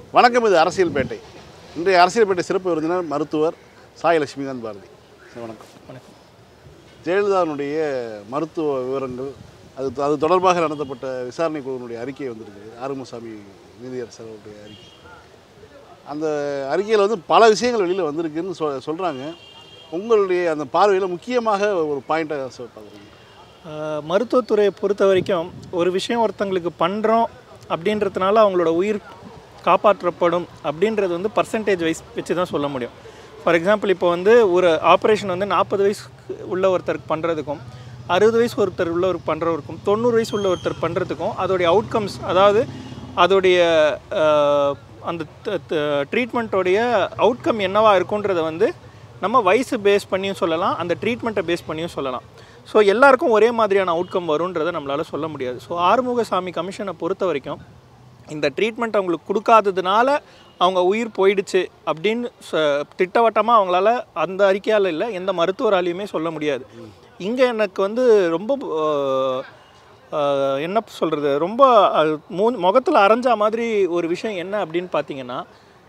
வணக்கம் இது அரசியல்பேட்டை இன்றைய அரசியல்பேட்டை சிறப்பு விருந்தினர் மருத்துவர் சாய் லட்சுமிகாந்த் பாரதி சார் வணக்கம் வணக்கம் ஜெயலலிதாவினுடைய மருத்துவ விவரங்கள் அது அது தொடர்பாக நடத்தப்பட்ட விசாரணை குழுவினுடைய அறிக்கை வந்திருக்கு ஆறுமுகசாமி நீதியரசர் அவருடைய அறிக்கை அந்த அறிக்கையில் வந்து பல விஷயங்கள் வெளியில் வந்திருக்குன்னு சொல் சொல்கிறாங்க உங்களுடைய அந்த பார்வையில் முக்கியமாக ஒரு பாயிண்ட்டாக பார்க்குறீங்க ஆஹ் மருத்துவத்துறையை பொறுத்த வரைக்கும் ஒரு விஷயம் ஒருத்தங்களுக்கு பண்ணுறோம் அப்படின்றதுனால அவங்களோட உயிர் காப்பாற்றப்படும் அப்படின்றது வந்து பர்சன்டேஜ் வைஸ் வச்சு தான் சொல்ல முடியும் ஃபார் எக்ஸாம்பிள் இப்போ வந்து ஒரு ஆப்ரேஷன் வந்து நாற்பது வயசு உள்ள ஒருத்தருக்கு பண்ணுறதுக்கும் அறுபது வயசு ஒருத்தர் உள்ளவருக்கு பண்ணுறவருக்கும் தொண்ணூறு வயசு உள்ள ஒருத்தர் பண்ணுறதுக்கும் அதோடைய அவுட்கம்ஸ் அதாவது அதோடைய ஆஹ், அந்த ட்ரீட்மெண்ட்டோடைய அவுட்கம் என்னவா இருக்குன்றதை வந்து நம்ம வயசு பேஸ் பண்ணியும் சொல்லலாம் அந்த ட்ரீட்மெண்ட்டை பேஸ் பண்ணியும் சொல்லலாம் ஸோ எல்லாருக்கும் ஒரே மாதிரியான அவுட்கம் வரும்ன்றதை நம்மளால் சொல்ல முடியாது ஸோ ஆறுமுகசாமி கமிஷனை பொறுத்த வரைக்கும் இந்த ட்ரீட்மெண்ட் அவங்களுக்கு கொடுக்காததுனால அவங்க உயிர் போயிடுச்சு அப்படின்னு ச- திட்டவட்டமாக அவங்களால அந்த அறிக்கையால் இல்லை எந்த மருத்துவராலையுமே சொல்ல முடியாது இங்கே எனக்கு வந்து ரொம்ப ஆஹ், ஆஹ், என்ன சொல்கிறது ரொம்ப அது மூ முகத்தில் அரைஞ்சா மாதிரி ஒரு விஷயம் என்ன அப்படின்னு பார்த்தீங்கன்னா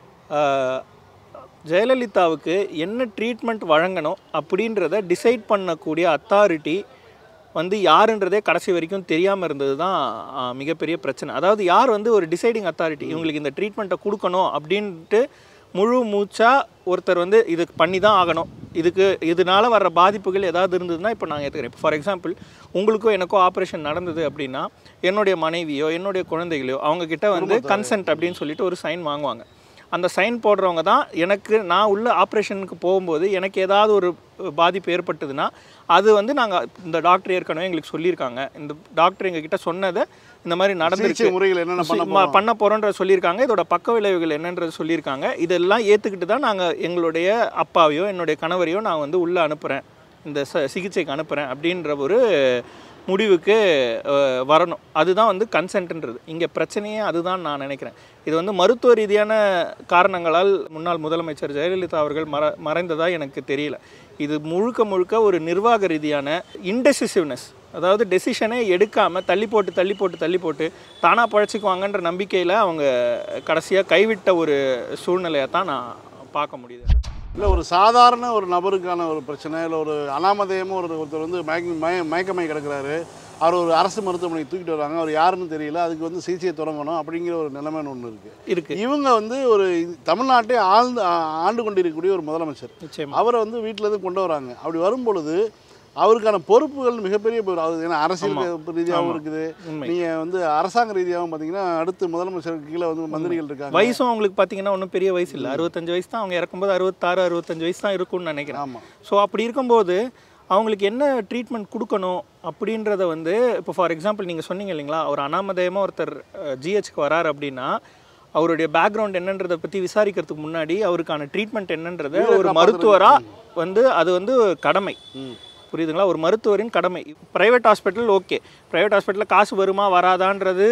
ஆஹ், ஜெயலலிதாவுக்கு என்ன ட்ரீட்மெண்ட் வழங்கணும் அப்படின்றத டிசைட் பண்ணக்கூடிய அத்தாரிட்டி வந்து யாருன்றதே கடைசி வரைக்கும் தெரியாமல் இருந்தது தான் ஆஹ், மிகப்பெரிய பிரச்சனை அதாவது யார் வந்து ஒரு டிசைடிங் அத்தாரிட்டி இவங்களுக்கு இந்த ட்ரீட்மெண்ட்டை கொடுக்கணும் அப்படின்ட்டு முழு மூச்சாக ஒருத்தர் வந்து இதுக்கு பண்ணி தான் ஆகணும் இதுக்கு இதனால வர்ற பாதிப்புகள் ஏதாவது இருந்ததுன்னா இப்போ நான் ஏற்றுக்கிறேன் இப்போ ஃபார் எக்ஸாம்பிள் உங்களுக்கோ எனக்கோ ஆப்ரேஷன் நடந்தது அப்படின்னா என்னுடைய மனைவியோ என்னுடைய குழந்தைகளையோ அவங்க கிட்ட வந்து கன்சென்ட் அப்படின்னு சொல்லிட்டு ஒரு சைன் வாங்குவாங்க அந்த சைன் போடுறவங்க தான் எனக்கு நான் உள்ள ஆப்ரேஷனுக்கு போகும்போது எனக்கு ஏதாவது ஒரு பாதிப்பு ஏற்பட்டதுன்னா அது வந்து நாங்கள் இந்த டாக்டர் ஏற்கனவே எங்களுக்கு சொல்லியிருக்காங்க இந்த டாக்டர் எங்ககிட்ட சொன்னதை இந்த மாதிரி சிகிச்சை நடந்துருக்கு முறைகள் என்னென்ன பண்ண ம- பண்ண போகிறோன்ற சொல்லியிருக்காங்க இதோட பக்க விளைவுகள் என்னன்றது சொல்லியிருக்காங்க இதெல்லாம் ஏற்றுக்கிட்டு தான் நாங்கள் எங்களுடைய அப்பாவையோ என்னுடைய கணவரையோ நான் வந்து உள்ளே அனுப்புகிறேன் இந்த ச சிகிச்சைக்கு அனுப்புகிறேன் அப்படின்ற ஒரு முடிவுக்கு அஹ், வரணும் அதுதான் வந்து கன்சென்ட்ன்றது இங்கே பிரச்சனையே அதுதான் நான் நினைக்கிறேன் இது வந்து மருத்துவ ரீதியான காரணங்களால் முன்னாள் முதலமைச்சர் ஜெயலலிதா அவர்கள் மற மறைந்ததா எனக்கு தெரியல இது முழுக்க முழுக்க ஒரு நிர்வாக ரீதியான இன்டெசிசிவ்னஸ் அதாவது டெசிஷனே எடுக்காமல் தள்ளி போட்டு தள்ளி போட்டு தள்ளி போட்டு தானாக பழச்சிக்குவாங்கன்ற நம்பிக்கையில் அவங்க கடைசியாக கைவிட்ட ஒரு சூழ்நிலையை தான் நான் பார்க்க முடியுது இல்லை ஒரு சாதாரண ஒரு நபருக்கான ஒரு பிரச்சனை இல்லை ஒரு அனாமதயமாக ஒரு ஒருத்தர் வந்து மயக்க மய மயக்கமாய் கிடக்குறாரு அவர் ஒரு அரசு மருத்துவமனைக்கு தூக்கிட்டு வராங்க அவர் யாருன்னு தெரியல அதுக்கு வந்து சிகிச்சையை தொடங்கணும் அப்படிங்கிற ஒரு நிலைமைன்னு ஒன்று இருக்குது இருக்கு இவங்க வந்து ஒரு இது- தமிழ்நாட்டை ஆழ்ந்து ஆ- ஆண்டு கொண்டிருக்கக்கூடிய ஒரு முதலமைச்சர் நிச்சயமா அவரை வந்து வீட்டில் இருந்து கொண்டு வராங்க அப்படி வரும்பொழுது அவருக்கான பொறுப்புகள் மிகப்பெரிய பொறு- அது ஏன்னா அரசியல் ரீதியாகவும் ஆமா. இருக்குது உண்மை நீங்கள் வந்து அரசாங்க ரீதியாகவும் பார்த்தீங்கன்னா அடுத்து முதலமைச்சருக்கு கீழே வந்து மந்திரிகள் இருக்காங்க வயசும் அவங்களுக்கு பார்த்தீங்கன்னா ஒன்றும் பெரிய வயசு இல்லை அறுபத்தஞ்சு வயசு தான் அவங்க இறக்கும்போது அறுபத்தாறு அறுபத்தஞ்சு வயசு தான் இருக்கும்னு நினைக்கிறேன் ஆமாம் ஸோ அப்படி இருக்கும்போது அவங்களுக்கு என்ன ட்ரீட்மெண்ட் கொடுக்கணும் அப்படின்றத வந்து இப்போ ஃபார் எக்ஸாம்பிள் நீங்கள் சொன்னீங்க இல்லைங்களா ஒரு அனாமதயமாக ஒருத்தர் ஜிஹெச்க்கு வரார் அப்படின்னா அவருடைய பேக்ரவுண்ட் என்னன்றதை பற்றி விசாரிக்கிறதுக்கு முன்னாடி அவருக்கான ட்ரீட்மெண்ட் என்னன்றதை உயிரை ஒரு காப்பாத்துறது. மருத்துவராக வந்து அது வந்து கடமை ம் புரியுதுங்களா ஒரு மருத்துவரின் கடமை ப்ரைவேட் ஹாஸ்பிட்டல் ஓகே ப்ரைவேட் ஹாஸ்பிட்டலில் காசு வருமா வராதான்றது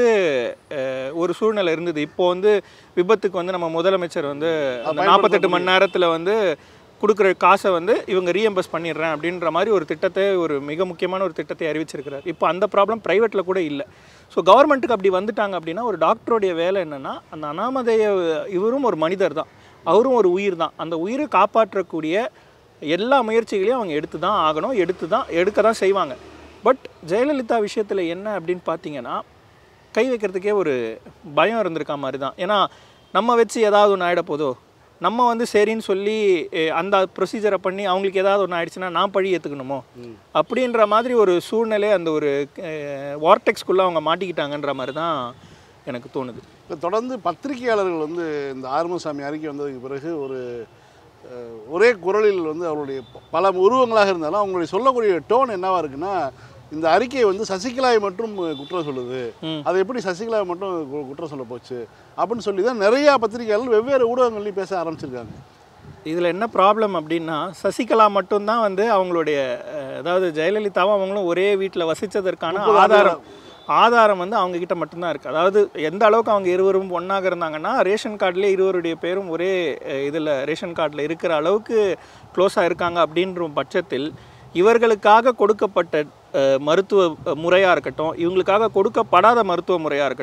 அஹ், ஒரு சூழ்நிலை இருந்தது இப்போ வந்து விபத்துக்கு வந்து நம்ம முதலமைச்சர் வந்து அந்த நாற்பத்தெட்டு மணி நேரத்தில் வந்து கொடுக்குற காசை வந்து இவங்க ரீஎம்பர்ஸ் பண்ணிடுறேன் அப்படின்ற மாதிரி ஒரு திட்டத்தை ஒரு மிக முக்கியமான ஒரு திட்டத்தை அறிவிச்சிருக்கிறார் இப்போ அந்த ப்ராப்ளம் ப்ரைவேட்டில் கூட இல்லை ஸோ கவர்மெண்ட்டுக்கு அப்படி வந்துட்டாங்க அப்படின்னா ஒரு டாக்டருடைய வேலை என்னென்னா அந்த அனாமதேய இவரும் ஒரு மனிதர் தான் அவரும் ஒரு உயிர் தான் அந்த உயிரை காப்பாற்றக்கூடிய எல்லா முயற்சிகளையும் அவங்க எடுத்து தான் ஆகணும் எடுத்து தான் எடுக்க தான் செய்வாங்க பட் ஜெயலலிதா விஷயத்தில் என்ன அப்படின்னு பார்த்தீங்கன்னா கை வைக்கிறதுக்கே ஒரு பயம் இருந்திருக்க மாதிரி தான் ஏன்னா நம்ம வச்சு ஏதாவது ஒன்று ஆகிட போதோ நம்ம வந்து சரின்னு சொல்லி எ, அந்த ப்ரொசீஜரை பண்ணி அவங்களுக்கு ஏதாவது ஒன்று ஆயிடுச்சுன்னா நான் பழி ஏற்றுக்கணுமோ அப்படின்ற மாதிரி ஒரு சூழ்நிலை அந்த ஒரு வார்டெக்ஸ்குள்ளே அவங்க மாட்டிக்கிட்டாங்கன்ற மாதிரி தான் எனக்கு தோணுது இப்போ தொடர்ந்து பத்திரிகையாளர்கள் வந்து இந்த ஆறுமுகசாமி அறிக்கை வந்ததுக்கு பிறகு ஒரு அஹ், ஒரே குரலில் வந்து அவருடைய ப- பல உருவங்களாக இருந்தாலும் அவங்களுடைய சொல்லக்கூடிய டோன் என்னவா இருக்குன்னா இந்த அறிக்கை வந்து சசிகலாவை மட்டும் குற்றம் சொல்லுது ம். அது எப்படி சசிகலாவை மட்டும் கு- குற்றம் சொல்ல போச்சு அப்படின்னு சொல்லி தான் நிறையா பத்திரிகையாளர்கள் வெவ்வேறு ஊடகங்கள்லையும் பேச ஆரம்பிச்சிருக்காங்க இதில் என்ன ப்ராப்ளம் அப்படின்னா சசிகலா மட்டும்தான் வந்து அவங்களுடைய அஹ், அதாவது ஜெயலலிதாவும் அவங்களும் ஒரே வீட்டில் வசித்ததற்கான முப்பது ஆதாரம் ஆதாரம் வந்து அவங்க கிட்ட மட்டும்தான் இருக்குது அதாவது எந்த அளவுக்கு அவங்க இருவரும் ஒன்றாக இருந்தாங்கன்னா ரேஷன் கார்டுலேயே இருவருடைய பேரும் ஒரே இதில் ரேஷன் கார்டில் இருக்கிற அளவுக்கு க்ளோஸாக இருக்காங்க அப்படின்ற பட்சத்தில் இவர்களுக்காக கொடுக்கப்பட்ட அஹ், மருத்துவ முறையாக இருக்கட்டும் இவங்களுக்காக கொடுக்கப்படாத மருத்துவ முறையாக இருக்கட்டும்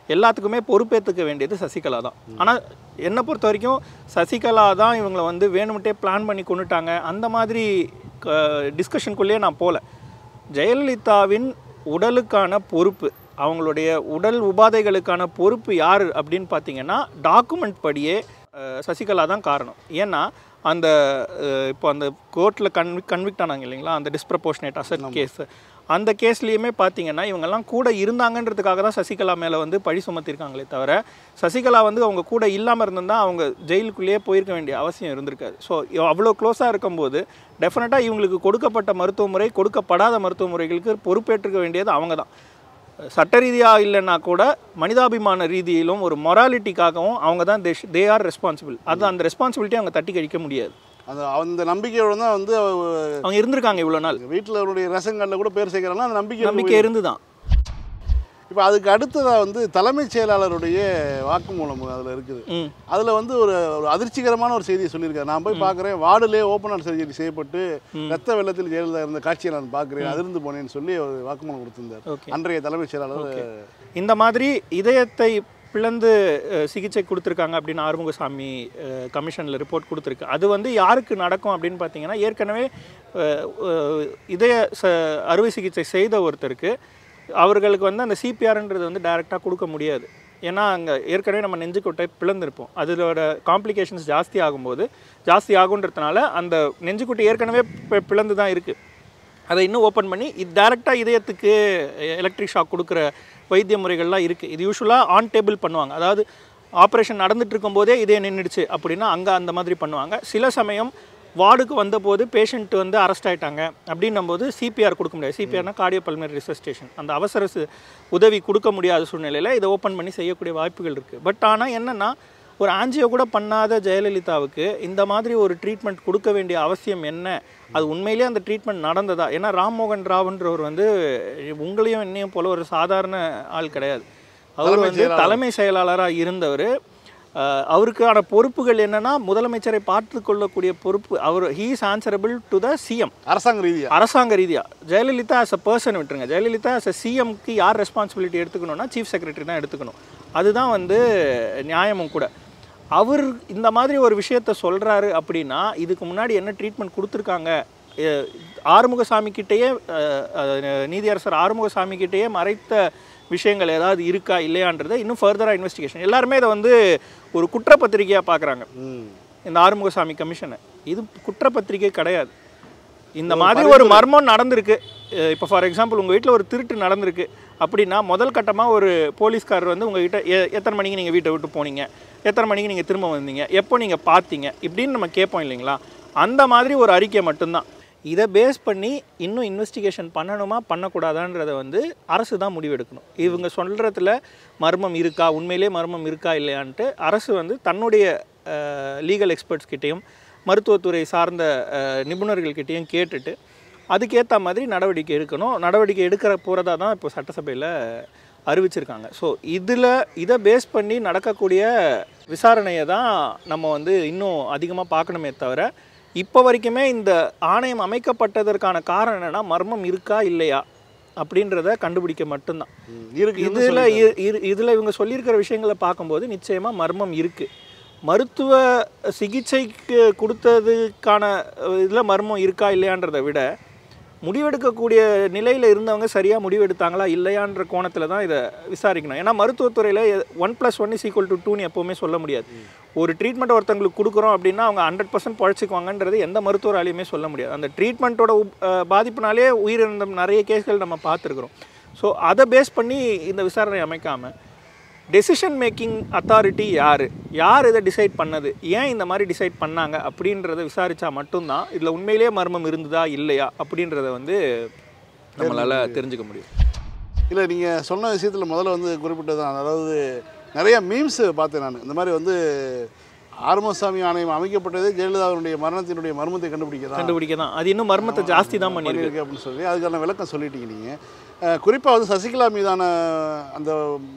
எல்லாத்துக்குமே பொறுப்பேற்றுக்க வேண்டியது சசிகலா தான் ஆனால் என்னை பொறுத்த வரைக்கும் சசிகலா தான் இவங்களை வந்து வேணும்ட்டே பிளான் பண்ணி கொண்டுட்டாங்க அந்த மாதிரி டிஸ்கஷனுக்குள்ளேயே நான் போகல ஜெயலலிதாவின் உடலுக்கான பொறுப்பு அவங்களுடைய உடல் உபாதைகளுக்கான பொறுப்பு யார் அப்படின்னு பார்த்தீங்கன்னா டாக்குமெண்ட் படியே அஹ், சசிகலா தான் காரணம் ஏன்னா அந்த அஹ், இப்போ அந்த கோர்ட்டில் கன்வி கன்விக்ட் ஆனாங்க இல்லைங்களா அந்த டிஸ்ப்ரப்போர்ஷனேட் அசட் கேஸ் அந்த கேஸ்லேயுமே பார்த்தீங்கன்னா இவங்கெல்லாம் கூட இருந்தாங்கன்றதுக்காக தான் சசிகலா மேலே வந்து பழி சுமத்திருக்காங்களே தவிர சசிகலா வந்து அவங்க கூட இல்லாமல் இருந்திருந்தா அவங்க ஜெயிலுக்குள்ளேயே போயிருக்க வேண்டிய அவசியம் இருந்திருக்காது ஸோ அவ்வளோ க்ளோஸாக இருக்கும்போது டெஃபினட்டாக இவங்களுக்கு கொடுக்கப்பட்ட மருத்துவ முறை கொடுக்கப்படாத மருத்துவ முறைகளுக்கு பொறுப்பேற்றுக்க வேண்டியது அவங்க தான் சட்ட ரீதியாக இல்லைன்னா கூட மனிதாபிமான ரீதியிலும் ஒரு மொராலிட்டிக்காகவும் அவங்க தான் தே ஆர் ரெஸ்பான்சிபிள் அது அந்த ரெஸ்பான்சிபிலிட்டி அவங்க தட்டி கழிக்க முடியாது அந்த அந்த நம்பிக்கையோட தான் வந்து அவங்க இருந்திருக்காங்க இவ்வளோ நாள் வீட்டில் அவருடைய ரேஷன் கார்டில் கூட பேர் சேர்க்குறாங்கன்னா அந்த நம்பிக்கை நம்பிக்கை இருந்து தான் இப்போ அதுக்கு அடுத்ததாக வந்து தலைமைச் செயலாளருடைய வாக்குமூலம் அதில் இருக்குது ம் அதில் வந்து ஒரு ஒரு அதிர்ச்சிகரமான ஒரு செய்தியை சொல்லியிருக்காரு நான் போய் பார்க்குறேன் வார்டிலே ஓப்பனர் சர்ஜரி செய்யப்பட்டு ரத்த வெள்ளத்தில் ஜெயலலிதா இருந்த காட்சியை நான் பார்க்குறேன் அதிர்ந்து போனேன்னு சொல்லி ஒரு வாக்குமூலம் கொடுத்திருந்தார் ஓகே அன்றைய தலைமைச் செயலாளர் இந்த மாதிரி இதயத்தை பிளந்து அஹ், சிகிச்சை கொடுத்துருக்காங்க அப்படின்னு ஆறுமுகசாமி கமிஷனில் ரிப்போர்ட் கொடுத்துருக்கு அது வந்து யாருக்கு நடக்கும் அப்படின்னு பார்த்தீங்கன்னா ஏற்கனவே அஹ், அஹ், இதய ச அறுவை சிகிச்சை செய்த ஒருத்தருக்கு அவர்களுக்கு வந்து அந்த சிபிஆர்ன்றது வந்து டைரெக்டாக கொடுக்க முடியாது ஏன்னா அங்கே ஏற்கனவே நம்ம நெஞ்சுக்கொட்டை பிளந்திருப்போம் அதோட காம்ப்ளிகேஷன்ஸ் ஜாஸ்தி ஆகும்போது ஜாஸ்தி ஆகுன்றதுனால அந்த நெஞ்சுக்குட்டி ஏற்கனவே பி- பிளந்து தான் இருக்குது அதை இன்னும் ஓப்பன் பண்ணி இது டேரெக்டாக இதயத்துக்கு எலக்ட்ரிக் ஷாக் கொடுக்குற வைத்திய முறைகள்லாம் இருக்குது இது யூஸ்வலாக ஆன் டேபிள் பண்ணுவாங்க அதாவது ஆப்ரேஷன் நடந்துட்டு இருக்கும்போதே இதயம் நின்றுடுச்சு அப்படின்னா அங்கே அந்த மாதிரி பண்ணுவாங்க சில சமயம் வார்டுக்கு வந்தபோது பேஷண்ட் வந்து அரெஸ்ட் ஆயிட்டாங்க அப்படின்னும் போது சிபிஆர் கொடுக்க முடியாது சிபிஆர்னா கார்டியோ பல்மனரி ரிசஸ்டேஷன் அந்த அவசர சு- உதவி கொடுக்க முடியாத சூழ்நிலையில் இதை ஓப்பன் பண்ணி செய்யக்கூடிய வாய்ப்புகள் இருக்குது பட் ஆனால் என்னென்னா ஒரு ஆஞ்சியோ கூட பண்ணாத ஜெயலலிதாவுக்கு இந்த மாதிரி ஒரு ட்ரீட்மெண்ட் கொடுக்க வேண்டிய அவசியம் என்ன அது உண்மையிலேயே அந்த ட்ரீட்மெண்ட் நடந்ததா ஏன்னா ராம்மோகன் ராவ்ன்றவர் வந்து உங்களையும் என்னையும் போல ஒரு சாதாரண ஆள் கிடையாது அவர் தலைமை வந்து தலைமை செயலாளராக இருந்தவர் அவருக்கான பொறுப்புகள் என்னன்னா முதலமைச்சரை பார்த்து கொள்ளக்கூடிய பொறுப்பு அவர் he's answerable to the CM அரசாங்க ரீதியாக அரசாங்க ரீதியா ஜெயலலிதா as a பர்சன் விட்டுருங்க ஜெயலலிதா as a சிஎம்க்கு யார் ரெஸ்பான்சிபிலிட்டி எடுத்துக்கணும்னா சீஃப் செக்ரட்டரி தான் எடுத்துக்கணும் அதுதான் வந்து நியாயமும் கூட அவர் இந்த மாதிரி ஒரு விஷயத்த சொல்றாரு அப்படின்னா இதுக்கு முன்னாடி என்ன ட்ரீட்மெண்ட் கொடுத்துருக்காங்க அஹ் ஆறுமுகசாமி கிட்டேயே அஹ், அஹ், நீதியரசர் ஆறுமுகசாமி கிட்டேயே மறைத்த விஷயங்கள் ஏதாவது இருக்கா இல்லையான்றதை இன்னும் ஃபர்தராக இன்வெஸ்டிகேஷன் எல்லாருமே இதை வந்து ஒரு குற்றப்பத்திரிகையாக பார்க்குறாங்க ம் இந்த ஆறுமுகசாமி கமிஷனை இது குற்றப்பத்திரிகை கிடையாது இந்த மாதிரி ஒரு மர்மம் நடந்திருக்கு அஹ் இப்போ ஃபார் எக்ஸாம்பிள் உங்கள் வீட்டில் ஒரு திருட்டு நடந்திருக்கு அப்படின்னா முதல் கட்டமாக ஒரு போலீஸ்காரர் வந்து உங்ககிட்ட எ எத்தனை மணிக்கு நீங்கள் வீட்டை விட்டு போனீங்க எத்தனை மணிக்கு நீங்கள் திரும்ப வந்தீங்க எப்போ நீங்கள் பார்த்தீங்க இப்படின்னு நம்ம கேட்போம் இல்லைங்களா அந்த மாதிரி ஒரு அறிக்கை மட்டும்தான் இதை பேஸ் பண்ணி இன்னும் இன்வெஸ்டிகேஷன் பண்ணணுமா பண்ணக்கூடாதான்றதை வந்து அரசு தான் முடிவெடுக்கணும் இவங்க சொல்கிறதுல மர்மம் இருக்கா உண்மையிலே மர்மம் இருக்கா இல்லையான்ட்டு அரசு வந்து தன்னுடைய லீகல் எக்ஸ்பர்ட்ஸ் கிட்டேயும் மருத்துவத்துறை சார்ந்த அஹ், நிபுணர்கள்கிட்டயும் கேட்டுட்டு அதுக்கேற்ற மாதிரி நடவடிக்கை எடுக்கணும் நடவடிக்கை எடுக்கிற போகிறதா தான் இப்போ சட்டசபையில் அறிவிச்சிருக்காங்க ஸோ இதில் இதை பேஸ் பண்ணி நடக்கக்கூடிய விசாரணையை தான் நம்ம வந்து இன்னும் அதிகமாக பார்க்கணுமே தவிர இப்போ வரைக்குமே இந்த ஆணையம் அமைக்கப்பட்டதற்கான காரணம் என்னன்னா மர்மம் இருக்கா இல்லையா அப்படின்றத கண்டுபிடிக்க மட்டும்தான் ம். இருக்கு இதில் இதில் இவங்க சொல்லியிருக்கிற விஷயங்களை பார்க்கும்போது நிச்சயமாக மர்மம் இருக்குது மருத்துவ சிகிச்சைக்கு கொடுத்ததுக்கான இதில் மர்மம் இருக்கா இல்லையான்றதை விட முடிவெடுக்கக்கூடிய நிலையில் இருந்தவங்க சரியாக முடிவெடுத்தாங்களா இல்லையான்ற கோணத்தில் தான் இதை விசாரிக்கணும் ஏன்னா மருத்துவத்துறையில் one plus one is equal to டூன்னு எப்போவுமே சொல்ல முடியாது ஒரு ட்ரீட்மெண்ட் ஒருத்தங்களுக்கு கொடுக்குறோம் அப்படின்னா அவங்க ஹண்ட்ரட் பர்சன்ட் பழச்சிக்குவாங்கன்றது எந்த மருத்துவராலையுமே சொல்ல முடியாது அந்த ட்ரீட்மெண்ட்டோட பாதிப்புனாலே உயிரிழந்த நிறைய கேஸ்கள் நம்ம பார்த்துருக்குறோம் ஸோ அதை பேஸ் பண்ணி இந்த விசாரணை அமைக்காமல் டெசிஷன் மேக்கிங் அத்தாரிட்டி யார் யார் இதை டிசைட் பண்ணது ஏன் இந்த மாதிரி டிசைட் பண்ணாங்க அப்படின்றத விசாரித்தா மட்டும்தான் இதில் உண்மையிலேயே மர்மம் இருந்ததா இல்லையா அப்படின்றத வந்து நம்மளால் தெரிஞ்சுக்க முடியும் இல்லை நீங்கள் சொன்ன விஷயத்தில் முதல்ல வந்து குறிப்பிட்டது தான் அதாவது நிறைய மீம்ஸ் பார்த்தேன் நான் இந்த மாதிரி வந்து ஆறுமசாமி ஆணையம் அமைக்கப்பட்டதே ஜெயலலிதாவுடைய மரணத்தினுடைய மர்மத்தை கண்டுபிடிக்க தான் கண்டுபிடிக்க தான் அது இன்னும் மர்மத்தை ஜாஸ்தி தான் பண்ணியிருக்கு பண்ணியிருக்கு அப்படின்னு சொல்லி அதுக்கான விளக்கம் சொல்லிட்டீங்க நீங்கள் குறிப்பாக வந்து சசிகலா மீதான அந்த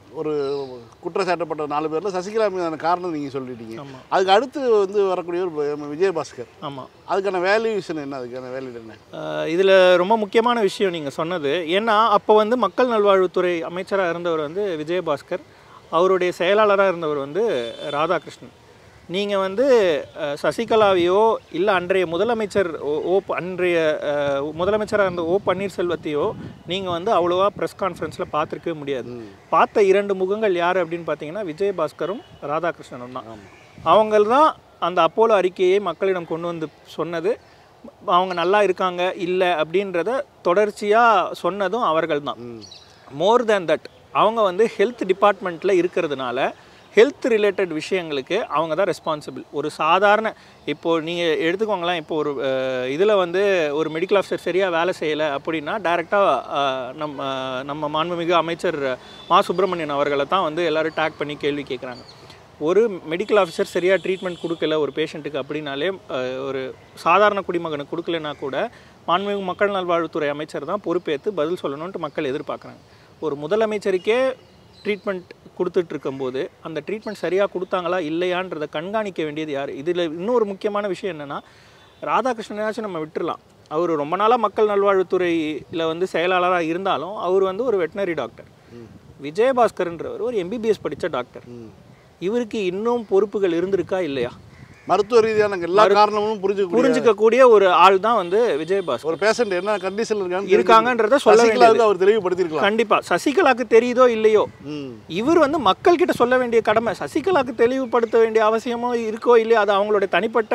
ஒரு குற்றச்சாட்டப்பட்ட நாலு பேரில் சசிகலா மீதான காரணம் நீங்கள் சொல்லிட்டீங்க ஆமாம் அதுக்கு அடுத்து வந்து வரக்கூடிய ஒரு ப- விஜயபாஸ்கர் ஆமாம் அதுக்கான வேல்யூஷன் என்ன அதுக்கான வேல்யூ என்ன இதில் ரொம்ப முக்கியமான விஷயம் நீங்கள் சொன்னது ஏன்னா அப்போ வந்து மக்கள் நல்வாழ்வுத்துறை அமைச்சராக இருந்தவர் வந்து விஜயபாஸ்கர் அவருடைய செயலாளராக இருந்தவர் வந்து ராதாகிருஷ்ணன் நீங்கள் வந்து அஹ், சசிகலாவையோ இல்லை அன்றைய முதலமைச்சர் ஓ- ஓ அன்றைய அஹ், முதலமைச்சராக இருந்த ஓ பன்னீர்செல்வத்தையோ நீங்கள் வந்து அவ்வளோவா ப்ரெஸ் கான்ஃபரன்ஸில் பார்த்துருக்கவே முடியாது பார்த்த இரண்டு முகங்கள் யார் அப்படின்னு பார்த்தீங்கன்னா விஜயபாஸ்கரும் ராதாகிருஷ்ணனும் தான் அவங்க தான் அந்த அப்போலோ அறிக்கையை மக்களிடம் கொண்டு வந்து சொன்னது அவங்க நல்லா இருக்காங்க இல்லை அப்படின்றத தொடர்ச்சியாக சொன்னதும் அவர்கள் தான் மோர் தேன் தட் அவங்க வந்து ஹெல்த் டிபார்ட்மெண்ட்டில் இருக்கிறதுனால ஹெல்த் ரிலேட்டட் விஷயங்களுக்கு அவங்க தான் ரெஸ்பான்சிபிள் ஒரு சாதாரண இப்போது நீங்கள் எடுத்துக்கோங்களேன் இப்போ ஒரு இதில் வந்து ஒரு மெடிக்கல் ஆஃபீஸர் சரியாக வேலை செய்யலை அப்படின்னா டைரெக்டாக நம்ம நம்ம மாண்புமிகு அமைச்சர் மா சுப்பிரமணியன் அவர்களை தான் வந்து எல்லோரும் டேக் பண்ணி கேள்வி கேட்குறாங்க ஒரு மெடிக்கல் ஆஃபீஸர் சரியாக ட்ரீட்மெண்ட் கொடுக்கல ஒரு பேஷண்ட்டுக்கு அப்படின்னாலே அஹ், ஒரு சாதாரண குடிமகனுக்கு கொடுக்கலனா கூட மாண்புமிகு மக்கள் நல்வாழ்வுத்துறை அமைச்சர் தான் பொறுப்பேற்று பதில் சொல்லணுன்ட்டு மக்கள் எதிர்பார்க்குறாங்க ஒரு முதலமைச்சருக்கே ட்ரீட்மெண்ட் கொடுத்துட்டு இருக்கும்போது அந்த ட்ரீட்மெண்ட் சரியாக கொடுத்தாங்களா இல்லையான்றதை கண்காணிக்க வேண்டியது யார் இதில் இன்னொரு முக்கியமான விஷயம் என்னென்னா ராதாகிருஷ்ணனாச்சும் நம்ம விட்டுறலாம் அவர் ரொம்ப நாளாக மக்கள் நல்வாழ்வுத்துறையில் வந்து செயலாளராக இருந்தாலும் அவர் வந்து ஒரு வெட்டினரி டாக்டர் விஜயபாஸ்கர்ன்றவர் ஒரு எம்பிபிஎஸ் படித்த டாக்டர் இவருக்கு இன்னும் பொறுப்புகள் இருந்திருக்கா இல்லையா மருத்துவ ரீதியான எல்லா காரணமும் புரிஞ்சுக்க புரிஞ்சுக்கக்கூடிய ஒரு ஆள் தான் வந்து விஜயபாஸ்கர் ஒரு பேஷண்ட் என்ன கண்டிஷன் இருக்கான்னு இருக்காங்கன்றத சொல்ல வேண்டியது சசிகலாவுக்கு அவர் தெளிவுபடுத்திருக்கலாம் கண்டிப்பா சசிகலாக்கு தெரியுதோ இல்லையோ ம் இவர் வந்து மக்கள் கிட்ட சொல்ல வேண்டிய கடமை சசிகலாக்கு தெளிவுபடுத்த வேண்டிய அவசியமோ இருக்கோ இல்லையோ அது அவங்களுடைய தனிப்பட்ட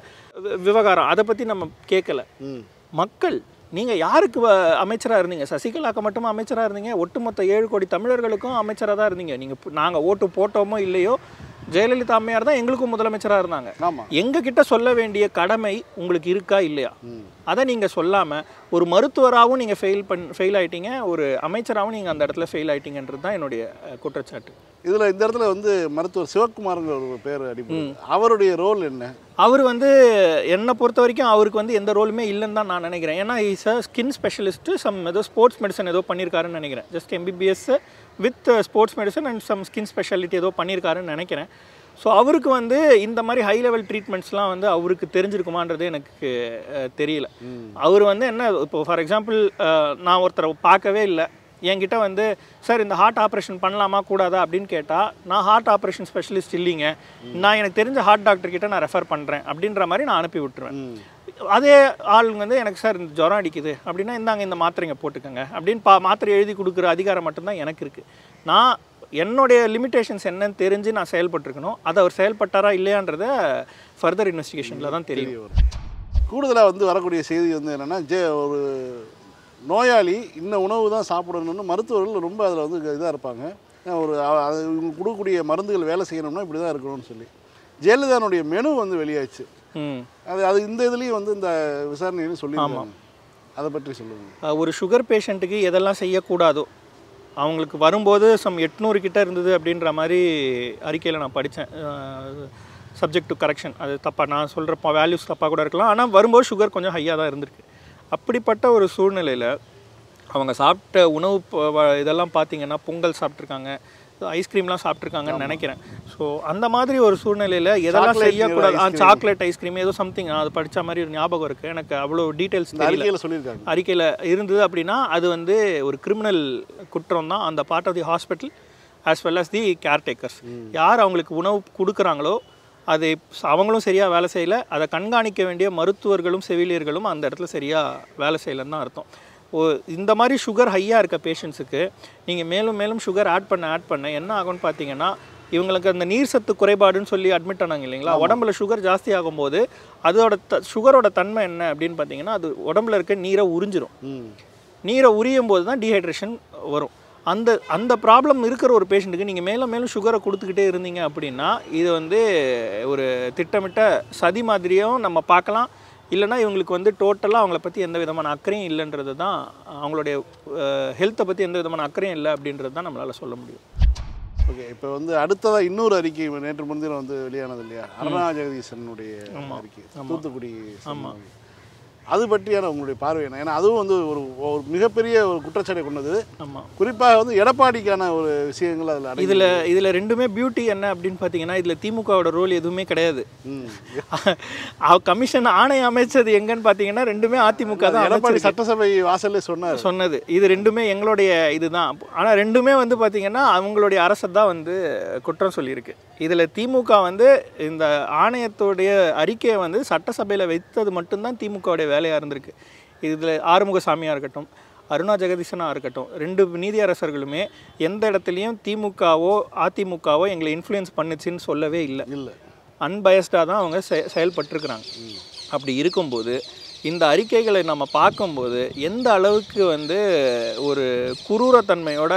வி- விவகாரம் அதை பத்தி நம்ம கேட்கல ம் மக்கள் நீங்க யாருக்கு வ- அமைச்சரா இருந்தீங்க சசிகலாக்கு மட்டுமா அமைச்சரா இருந்தீங்க ஒட்டுமொத்த ஏழு கோடி தமிழர்களுக்கும் அமைச்சரா தான் இருந்தீங்க நீங்க பு- நாங்க ஓட்டு போட்டோமோ இல்லையோ ஜெயலலிதா அம்மையார் தான் எங்களுக்கும் முதலமைச்சரா இருந்தாங்க ஆமா எங்க கிட்ட சொல்ல வேண்டிய கடமை உங்களுக்கு இருக்கா இல்லையா ம் அதை நீங்கள் சொல்லாமல் ஒரு மருத்துவராகவும் நீங்கள் ஃபெயில் பண் ஃபெயில் ஆயிட்டீங்க ஒரு அமைச்சராகவும் நீங்கள் அந்த இடத்துல ஃபெயில் ஆயிட்டீங்கன்றது தான் என்னுடைய அஹ், குற்றச்சாட்டு இதுல இந்த இடத்துல வந்து மருத்துவர் சிவகுமார்ங்கிற ஒரு பேர் அடிப்படை அவருடைய ரோல் என்ன அவர் வந்து என்னை பொறுத்த வரைக்கும் அவருக்கு வந்து எந்த ரோலுமே இல்லைன்னு தான் நான் நினைக்கிறேன் ஏன்னா is a skin specialist some ஏதோ ஸ்போர்ட்ஸ் மெடிசன் ஏதோ பண்ணியிருக்காருன்னு நினைக்கிறேன் just MBBS with sports medicine and some skin speciality ஏதோ பண்ணியிருக்காருன்னு நினைக்கிறேன் ஸோ அவருக்கு வந்து இந்த மாதிரி ஹை லெவல் ட்ரீட்மெண்ட்ஸ்லாம் வந்து அவருக்கு தெரிஞ்சிருக்குமான்றது எனக்கு அஹ், தெரியல அவர் வந்து என்ன இப்போ ஃபார் எக்ஸாம்பிள் நான் ஒருத்தரை பார்க்கவே இல்லை என்கிட்ட வந்து சார் இந்த ஹார்ட் ஆப்ரேஷன் பண்ணலாமா கூடாதா அப்படின்னு கேட்டால் நான் ஹார்ட் ஆப்ரேஷன் ஸ்பெஷலிஸ்ட் இல்லைங்க நான் எனக்கு தெரிஞ்ச ஹார்ட் டாக்டர் கிட்ட நான் ரெஃபர் பண்ணுறேன் அப்படின்ற மாதிரி நான் அனுப்பி விட்டுருவேன் ம் அதே ஆளுங்க வந்து எனக்கு சார் இந்த ஜுரம் அடிக்குது அப்படின்னா இந்தாங்க இந்த மாத்திரைங்க போட்டுக்கோங்க அப்படின்னு பா மாத்திரை எழுதி கொடுக்குற அதிகாரம் மட்டும்தான் எனக்கு இருக்குது நான் என்னுடைய லிமிட்டேஷன்ஸ் என்னன்னு தெரிஞ்சு நான் செயல்பட்டிருக்கணும் அதை அவர் செயல்பட்டாரா இல்லையான்றத ஃபர்தர் இன்வெஸ்டிகேஷனில் தான் தெரியும் தெரிய வரும் கூடுதலாக வந்து வரக்கூடிய செய்தி வந்து என்னென்னா ஜே ஒரு நோயாளி இந்த உணவு தான் சாப்பிடணும்னு மருத்துவர்கள் ரொம்ப அதில் வந்து இதாக இருப்பாங்க ஏன்னா ஒரு அ- அது இவங்க கொடுக்கக்கூடிய மருந்துகள் வேலை செய்யணும்னா இப்படி தான் இருக்கணும்னு சொல்லி ஜெயலலிதானுடைய மெனு வந்து வெளியாச்சு ம் அது அது இந்த இதுலேயும் வந்து இந்த விசாரணையிலும் சொல்லியிருக்காங்க அதை பற்றி சொல்லுங்கள் அஹ் ஒரு சுகர் பேஷண்ட்டுக்கு எதெல்லாம் செய்யக்கூடாதோ அவங்களுக்கு வரும்போது சம் எட்நூறு கிட்ட இருந்தது அப்படின்ற மாதிரி அறிக்கையில் நான் படித்தேன் சப்ஜெக்ட் டு கரெக்ஷன் அது தப்பாக நான் சொல்கிற வேல்யூஸ் தப்பாக கூட இருக்கலாம் ஆனால் வரும்போது சுகர் கொஞ்சம் ஹையாக தான் இருந்திருக்கு அப்படிப்பட்ட ஒரு சூழ்நிலையில் அவங்க சாப்பிட்ட உணவு ப- வ- இதெல்லாம் பார்த்தீங்கன்னா பொங்கல் சாப்பிட்ருக்காங்க ஐஸ்கிரீம்லாம் சாப்பிட்ருக்காங்கன்னு நினைக்கிறேன் ஸோ அந்த மாதிரி ஒரு சூழ்நிலையில் எதெல்லாம் Chocolate செய்யக்கூடாது ice cream. சாக்லேட் ஐஸ்கிரீம் ஏதோ சம்திங் நான் அது படித்த மாதிரி ஒரு ஞாபகம் இருக்குது எனக்கு அவ்வளோ டீட்டெயில்ஸ் இந்த தெரியல அறிக்கையில் சொல்லியிருக்காங்க அறிக்கையில் இருந்தது அப்படின்னா அது வந்து ஒரு கிரிமினல் குற்றம் தான் அந்த part of the hospital as well as the caretakers யார் அவங்களுக்கு உணவு கொடுக்குறாங்களோ அது அவங்களும் சரியாக வேலை செய்யலை அதை கண்காணிக்க வேண்டிய மருத்துவர்களும் செவிலியர்களும் அந்த இடத்துல சரியாக வேலை செய்யலைன்னு தான் அர்த்தம் ஓ இந்த மாதிரி சுகர் ஹையாக இருக்க பேஷண்ட்ஸுக்கு நீங்கள் மேலும் மேலும் சுகர் ஆட் பண்ண ஆட் பண்ண என்ன ஆகும்னு பார்த்தீங்கன்னா இவங்களுக்கு அந்த நீர் சத்து குறைபாடுன்னு சொல்லி அட்மிட் ஆனாங்க இல்லைங்களா உடம்புல சுகர் ஜாஸ்தி ஆகும்போது அதோட த சுகரோட தன்மை என்ன அப்படின்னு பார்த்தீங்கன்னா அது உடம்புல இருக்க நீரை உறிஞ்சிரும் ம் நீரை உரியும் போது தான் டீஹைட்ரேஷன் வரும் அந்த அந்த ப்ராப்ளம் இருக்கிற ஒரு பேஷண்ட்டுக்கு நீங்கள் மேலும் மேலும் சுகரை கொடுத்துக்கிட்டே இருந்தீங்க அப்படின்னா இது வந்து ஒரு திட்டமிட்ட சதி மாதிரியும் நம்ம பார்க்கலாம் இல்லைன்னா இவங்களுக்கு வந்து டோட்டலாக அவங்கள பற்றி எந்த விதமான அக்கறையும் இல்லைன்றது தான் அவங்களுடைய ஹெல்த்தை பற்றி எந்த விதமான அக்கறையும் இல்லை அப்படின்றது தான் நம்மளால் சொல்ல முடியும் ஓகே இப்போ வந்து அடுத்ததாக இன்னொரு அறிக்கை நேற்று முன்தினம் வந்து வெளியானது இல்லையா அருணா ஜெகதீசனுடைய அறிக்கை தூத்துக்குடி சம்பவம். அது பற்றியான உங்களுடைய பார்வை என்ன ஏன்னா அதுவும் வந்து ஒரு ஒரு மிகப்பெரிய ஒரு குற்றச்சாட்டை கொண்டது ஆமாம் குறிப்பாக வந்து எடப்பாடிக்கான ஒரு விஷயங்கள் அதில் அடங்கி இதில் இதில் ரெண்டுமே பியூட்டி என்ன அப்படின்னு பார்த்தீங்கன்னா இதில் திமுகவோட ரோல் எதுவுமே கிடையாது ம். கமிஷன் ஆணை அமைச்சது எங்கன்னு பார்த்தீங்கன்னா ரெண்டுமே அதிமுக தான் எடப்பாடி அமைச்சிருக்கு. சட்டசபை வாசல்ல சொன்னார் சொன்னது இது ரெண்டுமே எங்களுடைய இதுதான் ஆனால் ரெண்டுமே வந்து பார்த்தீங்கன்னா அவங்களுடைய அரசை தான் வந்து குற்றம் சொல்லியிருக்கு இதில் திமுக வந்து இந்த ஆணையத்துடைய அறிக்கையை வந்து சட்டசபையில் வைத்தது மட்டும்தான் திமுகவுடைய வேலையாக இருந்திருக்கு இதில் ஆறுமுகசாமியாக இருக்கட்டும் அருணா ஜெகதீசனாக இருக்கட்டும் ரெண்டு நீதியரசர்களுமே எந்த இடத்துலையும் திமுகவோ அதிமுகவோ எங்களை இன்ஃப்ளூயன்ஸ் பண்ணுச்சுன்னு சொல்லவே இல்லை இல்லை அன்பயஸ்டாக தான் அவங்க செ செயல்பட்டிருக்கிறாங்க அப்படி இருக்கும்போது இந்த அறிக்கைகளை நம்ம பார்க்கும்போது எந்த அளவுக்கு வந்து ஒரு குரூரத்தன்மையோட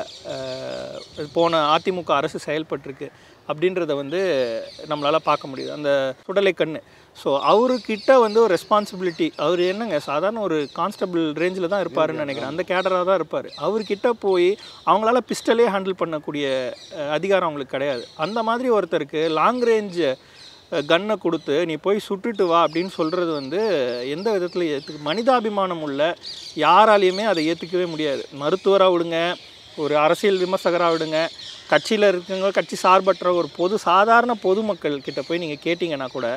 அஹ், போன அதிமுக அரசு செயல்பட்டிருக்கு அப்படின்றத வந்து நம்மளால் பார்க்க முடியுது அந்த சுடலை கண்ணு ஸோ அவர்கிட்ட வந்து ஒரு ரெஸ்பான்சிபிலிட்டி அவர் என்னங்க சாதாரண ஒரு கான்ஸ்டபிள் ரேஞ்சில் தான் இருப்பாருன்னு நினைக்கிறேன் அந்த கேடராக தான் இருப்பார் அவர்கிட்ட போய் அவங்களால பிஸ்டலே ஹேண்டில் பண்ணக்கூடிய அஹ், அதிகாரம் அவங்களுக்கு கிடையாது அந்த மாதிரி ஒருத்தருக்கு லாங் ரேஞ்ச் கன்னை கொடுத்து நீ போய் சுட்டுட்டு வா அப்படின்னு சொல்கிறது வந்து எந்த விதத்தில் ஏற்றுக்கு மனிதாபிமானம் உள்ள யாராலையுமே அதை ஏற்றுக்கவே முடியாது மருத்துவராக விடுங்க ஒரு அரசியல் விமர்சகராக விடுங்க கட்சியில் இருக்கவங்க கட்சி சார்பற்ற ஒரு பொது சாதாரண பொதுமக்கள் கிட்ட போய் நீங்கள் கேட்டிங்கன்னா கூட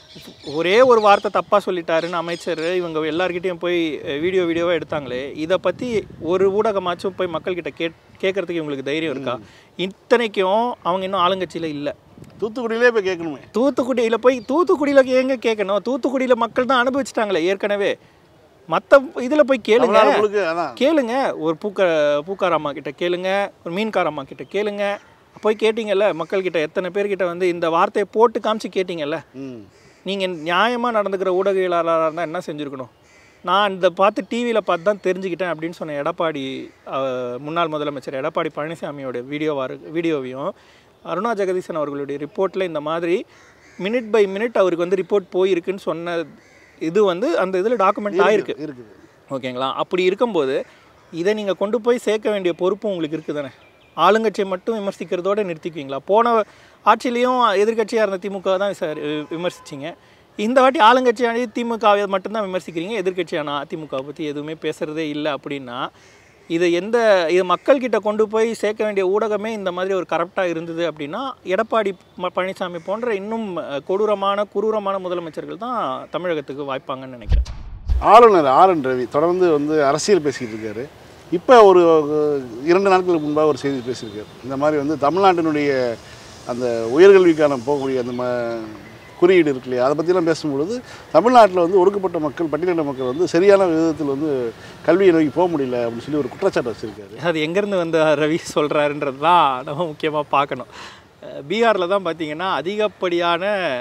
ஒரே ஒரு வார்த்தை தப்பாக சொல்லிட்டாருன்னு அமைச்சர் இவங்க எல்லார்கிட்டயும் போய் வீடியோ வீடியோவாக எடுத்தாங்களே இதை பற்றி ஒரு ஊடகமாச்சும் போய் மக்கள்கிட்ட கேட் கேட்குறதுக்கு இவங்களுக்கு தைரியம் இருக்கா இத்தனைக்கும் அவங்க இன்னும் ஆளுங்கட்சியில் இல்லை தூத்துக்குடியிலே போய் கேட்கணுமே தூத்துக்குடியில் போய் தூத்துக்குடியில் எங்க கேட்கணும் தூத்துக்குடியில் மக்கள் தான் அனுபவிச்சிட்டாங்களே ஏற்கனவே மற்ற இதில் போய் கேளுங்க தமிழ்நாடு முழுக்க அதான் கேளுங்க ஒரு பூக்க பூக்கார அம்மா கிட்ட கேளுங்க ஒரு மீன்கார அம்மா கிட்ட கேளுங்க போய் கேட்டிங்கல்ல மக்கள்கிட்ட எத்தனை பேர்கிட்ட வந்து இந்த வார்த்தையை போட்டு காமிச்சு கேட்டிங்கல்ல ம் நீங்கள் நியாயமாக நடந்துக்கிற ஊடகவியலாளராக இருந்தால் என்ன செஞ்சுருக்கணும் நான் இந்த பார்த்து டிவியில் பார்த்து தான் தெரிஞ்சுக்கிட்டேன் அப்படின்னு சொன்ன எடப்பாடி அஹ், முன்னாள் முதலமைச்சர் எடப்பாடி பழனிசாமியோட வீடியோவாக வீடியோவையும் அருணா ஜெகதீசன் அவர்களுடைய ரிப்போர்ட்டில் இந்த மாதிரி மினிட் பை மினிட் அவருக்கு வந்து ரிப்போர்ட் போயிருக்குன்னு சொன்ன இது வந்து அந்த இதில் டாக்குமெண்ட் ஆயிருக்கு இருக்குது ஓகேங்களா அப்படி இருக்கும்போது இதை நீங்கள் கொண்டு போய் சேர்க்க வேண்டிய பொறுப்பு உங்களுக்கு இருக்குது தானே ஆளுங்கட்சியை மட்டும் விமர்சிக்கிறதோட நிறுத்திக்குவீங்களா போன ஆட்சியிலையும் எதிர்க்கட்சியாக இருந்த திமுக தான் விசாரி விமர்சிச்சிங்க இந்த வாட்டி ஆளுங்கட்சியான திமுகவை மட்டும்தான் விமர்சிக்கிறீங்க எதிர்க்கட்சியான அதிமுகவை பற்றி எதுவுமே பேசுகிறதே இல்லை அப்படின்னா இதை எந்த இது மக்கள்கிட்ட கொண்டு போய் சேர்க்க வேண்டிய ஊடகமே இந்த மாதிரி ஒரு கரப்டாக இருந்தது அப்படின்னா எடப்பாடி ம- பழனிசாமி போன்ற இன்னும் அஹ், கொடூரமான குரூரமான முதலமைச்சர்கள் தான் தமிழகத்துக்கு வாய்ப்பாங்கன்னு நினைக்கிறேன் ஆளுநர் ஆர் என் ரவி தொடர்ந்து வந்து அரசியல் பேசிக்கிட்டு இருக்காரு இப்போ ஒரு அஹ், இரண்டு நாட்களுக்கு முன்பாக ஒரு செய்தி பேசியிருக்காரு இந்த மாதிரி வந்து தமிழ்நாட்டினுடைய அந்த உயர்கல்விக்கான போகக்கூடிய அந்த ம குறியீடு இருக்கு இல்லையா அதை பற்றிலாம் பேசும்பொழுது தமிழ்நாட்டில் வந்து ஒடுக்கப்பட்ட மக்கள் பட்டியலின மக்கள் வந்து சரியான விதத்தில் வந்து கல்வியை நோக்கி போக முடியல அப்படின்னு சொல்லி ஒரு குற்றச்சாட்டு வச்சுருக்காரு அது எங்கேருந்து வந்து ரவி சொல்கிறாருன்றது தான் நம்ம முக்கியமாக பார்க்கணும் பீகாரில் தான் பார்த்தீங்கன்னா அதிகப்படியான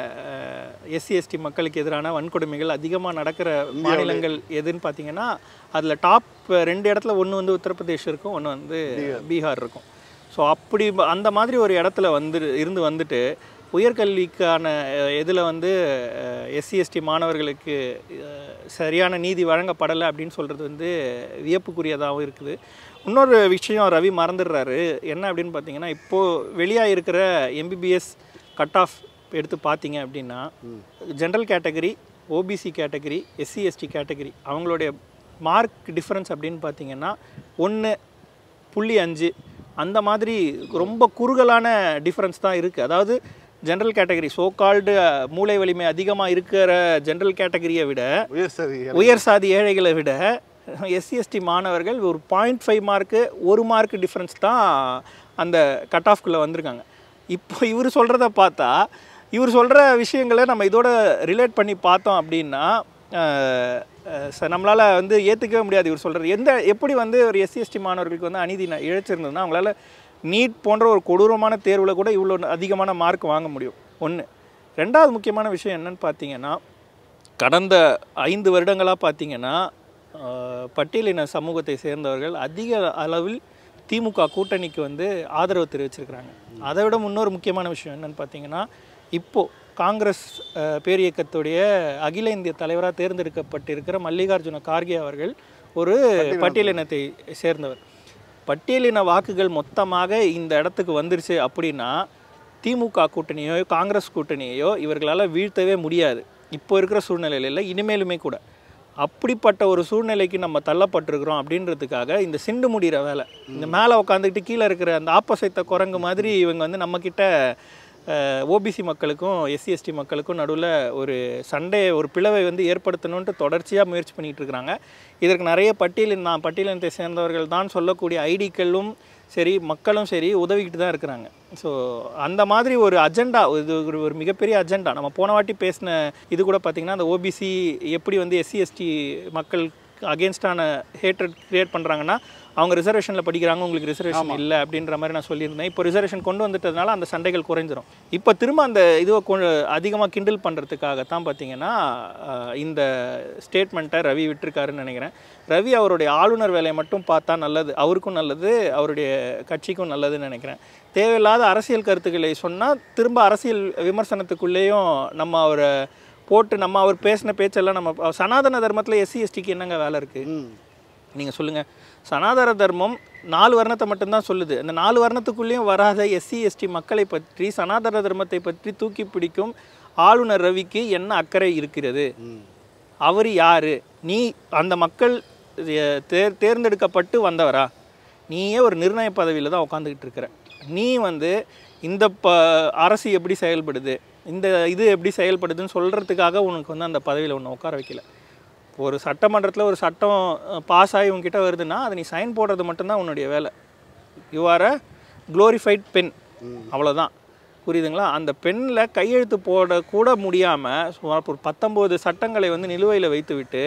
எஸ்சி எஸ்டி மக்களுக்கு எதிரான வன்கொடுமைகள் அதிகமாக நடக்கிற மாநிலங்கள் எதுன்னு பார்த்தீங்கன்னா அதில் டாப் ரெண்டு இடத்துல ஒன்று வந்து உத்தரப்பிரதேஷ் இருக்கும் ஒன்று வந்து பீகார் இருக்கும் ஸோ அப்படி ப- அந்த மாதிரி ஒரு இடத்துல வந்து இருந்து வந்துட்டு உயர்கல்விக்கான இதில் வந்து எஸ்சி எஸ்டி மாணவர்களுக்கு அஹ், சரியான நீதி வழங்கப்படலை அப்படின்னு சொல்கிறது வந்து வியப்புக்குரியதாகவும் இருக்குது இன்னொரு விஷயம் ரவி மறந்துடுறாரு என்ன அப்படின்னு பார்த்தீங்கன்னா இப்போது வெளியாக இருக்கிற எம்பிபிஎஸ் கட் ஆஃப் எடுத்து பார்த்தீங்க அப்படின்னா general category OBC category SC ST category அவங்களுடைய மார்க் டிஃப்ரென்ஸ் அப்படின்னு பார்த்தீங்கன்னா ஒன்று புள்ளி அஞ்சு அந்த மாதிரி ரொம்ப குறுகலான டிஃப்ரென்ஸ் தான் இருக்குது அதாவது ஜென்ரல் கேட்டகரி சோ கால்டு மூளை வலிமை அதிகமாக இருக்கிற ஜென்ரல் கேட்டகரியை விட உயர் சரி உயர் சாதி ஏழைகளை விட எஸ்சி எஸ்டி மாணவர்கள் ஒரு பாயிண்ட் ஃபைவ் மார்க்கு ஒரு மார்க் டிஃப்ரென்ஸ் தான் அந்த கட் ஆஃப்குள்ளே வந்திருக்காங்க இப்போ இவர் சொல்கிறத பார்த்தா இவர் சொல்கிற விஷயங்களை நம்ம இதோட ரிலேட் பண்ணி பார்த்தோம் அப்படின்னா அஹ், அஹ், ச- நம்மளால் வந்து ஏற்றுக்கவே முடியாது இவர் சொல்கிறது எந்த எப்படி வந்து ஒரு எஸ்சி எஸ்டி மாணவர்களுக்கு வந்து அநீதி ந- இழைச்சிருந்ததுன்னா அவங்களால நீட் போன்ற ஒரு கொடூரமான தேர்வில் கூட இவ்வளோ அதிகமான மார்க் வாங்க முடியும் ஒன்று ரெண்டாவது முக்கியமான விஷயம் என்னன்னு பார்த்தீங்கன்னா கடந்த ஐந்து வருடங்களாக பார்த்தீங்கன்னா ஆஹ், பட்டியலின சமூகத்தை சேர்ந்தவர்கள் அதிக அளவில் திமுக கூட்டணிக்கு வந்து ஆதரவு தெரிவிச்சிருக்கிறாங்க அதை விட இன்னொரு முக்கியமான விஷயம் என்னன்னு பார்த்தீங்கன்னா இப்போது காங்கிரஸ் ஆஹ், பேரியக்கத்துடைய அகில இந்திய தலைவராக தேர்ந்தெடுக்கப்பட்டிருக்கிற மல்லிகார்ஜுன கார்கே அவர்கள் ஒரு பட்டியலினத்தை சேர்ந்தவர் பட்டியலின வாக்குகள் மொத்தமாக இந்த இடத்துக்கு வந்துருச்சு அப்படின்னா திமுக கூட்டணியோ காங்கிரஸ் கூட்டணியோ இவர்களால் வீழ்த்தவே முடியாது இப்போ இருக்கிற சூழ்நிலையில இல்லை இனிமேலுமே கூட அப்படிப்பட்ட ஒரு சூழ்நிலைக்கு நம்ம தள்ளப்பட்டிருக்கிறோம் அப்படின்றதுக்காக இந்த சிண்டு முடிகிற வேலை இந்த மேலே உட்காந்துக்கிட்டு கீழே இருக்கிற அந்த ஆப்போசைத்த குரங்கு மாதிரி இவங்க வந்து நம்மக்கிட்ட ஓபிசி மக்களுக்கும் எஸ்சி எஸ்டி மக்களுக்கும் நடுவில் ஒரு சண்டே ஒரு பிளவை வந்து ஏற்படுத்தணுன்ட்டு தொடர்ச்சியாக முயற்சி பண்ணிகிட்டு இருக்கிறாங்க இதற்கு நிறைய பட்டியலின் நான் பட்டியலினத்தை சேர்ந்தவர்கள் தான் சொல்லக்கூடிய ஐடிக்களும் சரி மக்களும் சரி உதவிக்கிட்டு தான் இருக்கிறாங்க ஸோ அந்த மாதிரி ஒரு அஜெண்டா இது ஒரு ஒரு மிகப்பெரிய அஜெண்டா நம்ம போன வாட்டி பேசின இது கூட பார்த்திங்கன்னா அந்த ஓபிசி எப்படி வந்து எஸ்சி எஸ்டி மக்கள் அகேன்ஸ்டான ஹேட்ரட் கிரியேட் பண்ணுறாங்கன்னா அவங்க ரிசர்வேஷனில் படிக்கிறாங்க உங்களுக்கு ரிசர்வேஷன் இல்லை அப்படின்ற மாதிரி நான் சொல்லியிருந்தேன் இப்போ ரிசர்வேஷன் கொண்டு வந்துட்டதுனால அந்த சண்டைகள் குறைஞ்சிரும் இப்போ திரும்ப அந்த இதுவை கொண்டு அதிகமாக கிண்டில் பண்ணுறதுக்காகத்தான் பார்த்தீங்கன்னா அஹ், இந்த ஸ்டேட்மெண்ட்டை ரவி விட்டிருக்காருன்னு நினைக்கிறேன் ரவி அவருடைய ஆளுநர் வேலையை மட்டும் பார்த்தா நல்லது அவருக்கும் நல்லது அவருடைய கட்சிக்கும் நல்லதுன்னு நினைக்கிறேன் தேவையில்லாத அரசியல் கருத்துக்களை சொன்னால் திரும்ப அரசியல் விமர்சனத்துக்குள்ளேயும் நம்ம அவரை போட்டு நம்ம அவர் பேசின பேச்செல்லாம் நம்ம சனாதன தர்மத்தில் எஸ்சி எஸ்டிக்கு என்னங்க வேலை இருக்குது ம் நீங்கள் சொல்லுங்கள் சனாதன தர்மம் நாலு வர்ணத்தை மட்டும்தான் சொல்லுது அந்த நாலு வர்ணத்துக்குள்ளேயும் வராத எஸ்சி எஸ்டி மக்களை பற்றி சனாதன தர்மத்தை பற்றி தூக்கி பிடிக்கும் ஆளுநர் ரவிக்கு என்ன அக்கறை இருக்கிறது ம் அவர் யார் நீ அந்த மக்கள் எ- தேர் தேர்ந்தெடுக்கப்பட்டு வந்தவரா நீயே ஒரு நிர்ணய பதவியில் தான் உட்காந்துக்கிட்டு இருக்கிற நீ வந்து இந்த ப அரசு எப்படி செயல்படுது இந்த இது எப்படி செயல்படுதுன்னு சொல்கிறதுக்காக உனக்கு வந்து அந்த பதவியில் உன்னை உட்கார வைக்கல ஒரு சட்டமன்றத்தில் ஒரு சட்டம் பாஸ் ஆகி உங்ககிட்ட வருதுன்னா அதை நீ சைன் போடுறது மட்டும்தான் உன்னுடைய வேலை you are a glorified pen அவ்வளோதான் புரியுதுங்களா அந்த பெண்ணில் கையெழுத்து போட கூட முடியாமல் சுமார் ஒரு பத்தொம்போது சட்டங்களை வந்து நிலுவையில் வைத்துவிட்டு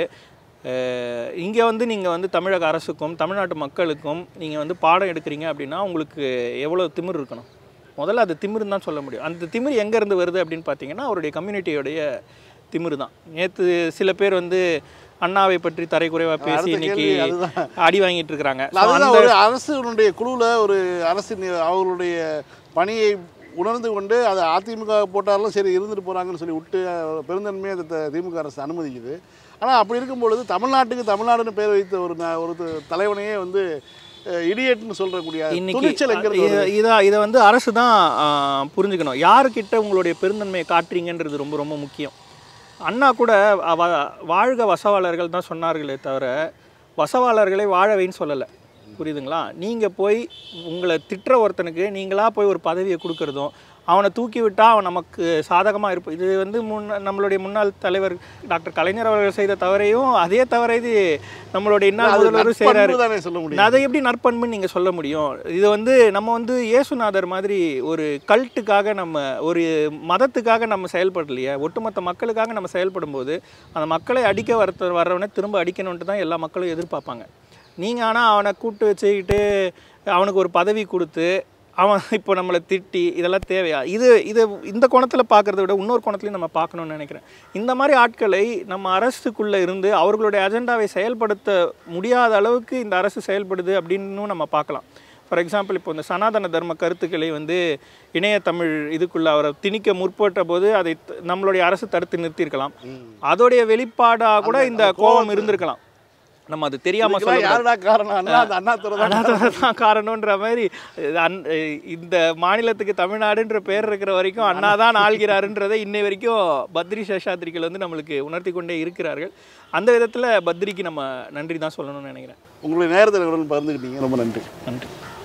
இங்கே வந்து நீங்கள் வந்து தமிழக அரசுக்கும் தமிழ்நாட்டு மக்களுக்கும் நீங்கள் வந்து பாடம் எடுக்கிறீங்க அப்படின்னா உங்களுக்கு எவ்வளோ திமிர் இருக்கணும் முதல்ல அது திமிருன்னு தான் சொல்ல முடியும் அந்த திமிர் எங்கேருந்து வருது அப்படின்னு பார்த்தீங்கன்னா அவருடைய கம்யூனிட்டியோடைய திமிரு தான் நேற்று சில பேர் வந்து அண்ணாவை பற்றி தரைக்குறைவாக பேசி அடுத்த இன்னைக்கு கேள்வி அதுதான். அடி வாங்கிட்டு இருக்கிறாங்க So, அதுதான் அந்த- ஒரு அரசுடைய குழுவில் ஒரு அரசு நி- அவர்களுடைய பணியை உணர்ந்து கொண்டு அதை அதிமுக போட்டாலும் சரி இருந்துட்டு போகிறாங்கன்னு சொல்லி விட்டு அஹ், பெருந்தன்மையை அந்த த- திமுக அரசு அனுமதிக்குது ஆனால் அப்படி இருக்கும் பொழுது தமிழ்நாட்டுக்கு தமிழ்நாடுன்னு பேர் வைத்த ஒரு ந- ஒரு த- தலைவனையே வந்து இடியட்னு சொல்லக்கூடிய இன்னைக்கு துணிச்சல் எங்கிறது இத- இத இதை வந்து அரசு தான் ஆ, புரிஞ்சுக்கணும் யாருக்கிட்ட உங்களுடைய பெருந்தன்மையை காட்டுறீங்கன்றது ரொம்ப ரொம்ப முக்கியம் அண்ணா கூட அவ- வாழ்க வசவாளர்கள் தான் சொன்னார்களே தவிர வசவாளர்களை வாழவைன்னு சொல்லலை புரியுதுங்களா நீங்கள் போய் உங்களை திட்டுற ஒருத்தனுக்கு நீங்களாக போய் ஒரு பதவியை கொடுக்கறதும் அவனை தூக்கி விட்டால் அவன் நமக்கு சாதகமாக இருப்பான் இது வந்து முன் நம்மளுடைய முன்னாள் தலைவர் டாக்டர் கலைஞர் அவர்கள் செய்த தவறையும் அதே தவறை இது நம்மளுடைய இன்னாள் அது முதல்வரும் செய்கிறாரு நட்பண்பு தானே சொல்ல முடியும் அதை எப்படி நற்பண்புன்னு நீங்கள் சொல்ல முடியும் இது வந்து நம்ம வந்து இயேசுநாதர் மாதிரி ஒரு கல்ட்டுக்காக நம்ம ஒரு மதத்துக்காக நம்ம செயல்படலையே ஒட்டுமொத்த மக்களுக்காக நம்ம செயல்படும் போது அந்த மக்களை அடிக்க வரத்த வர்றவனை திரும்ப அடிக்கணுன்ட்டு தான் எல்லா மக்களும் எதிர்பார்ப்பாங்க நீங்கள் ஆனால் அவனை கூப்பிட்டு வச்சுக்கிட்டு அவனுக்கு ஒரு பதவி கொடுத்து அவன் இப்போ நம்மளை திட்டி இதெல்லாம் தேவையா இது இது இந்த கோணத்தில் பார்க்குறத விட இன்னொரு கோணத்துலையும் நம்ம பார்க்கணும்னு நினைக்கிறேன் இந்த மாதிரி ஆட்களை நம்ம அரசுக்குள்ளே இருந்து அவர்களுடைய அஜெண்டாவை செயல்படுத்த முடியாத அளவுக்கு இந்த அரசு செயல்படுது அப்படின்னும் நம்ம பார்க்கலாம் ஃபார் எக்ஸாம்பிள் இப்போ இந்த சனாதன தர்ம கருத்துக்களை வந்து இணைய தமிழ் இதுக்குள்ள அவரை திணிக்க முற்பட்ட போது அதை த- நம்மளுடைய அரசு தடுத்து நிறுத்தியிருக்கலாம் அதோடைய வெளிப்பாடாக கூட இந்த கோபம் இருந்திருக்கலாம் நம்ம அது தெரியாமல் இதுக்கெல்லாம் சொல்ல யாருடா காரணம் அண்ணா அந்த அண்ணா துறை தான் அனாதை தான் காரணம்ன்ற மாதிரி இது அன்- இந்த மாநிலத்துக்கு தமிழ்நாடுன்ற பேர் இருக்கிற வரைக்கும் அண்ணா தான் ஆள்கிறாருன்றதை இன்னை வரைக்கும் பத்ரி சேஷாத்ரிகள் வந்து நம்மளுக்கு உணர்த்தி கொண்டே இருக்கிறார்கள் அந்த விதத்தில் பத்ரிக்கு நம்ம நன்றி தான் சொல்லணும்னு நினைக்கிறேன் உங்களுடைய நேரத்தை உடன் பகிர்ந்துக்கிட்டீங்க ரொம்ப நன்றி நன்றி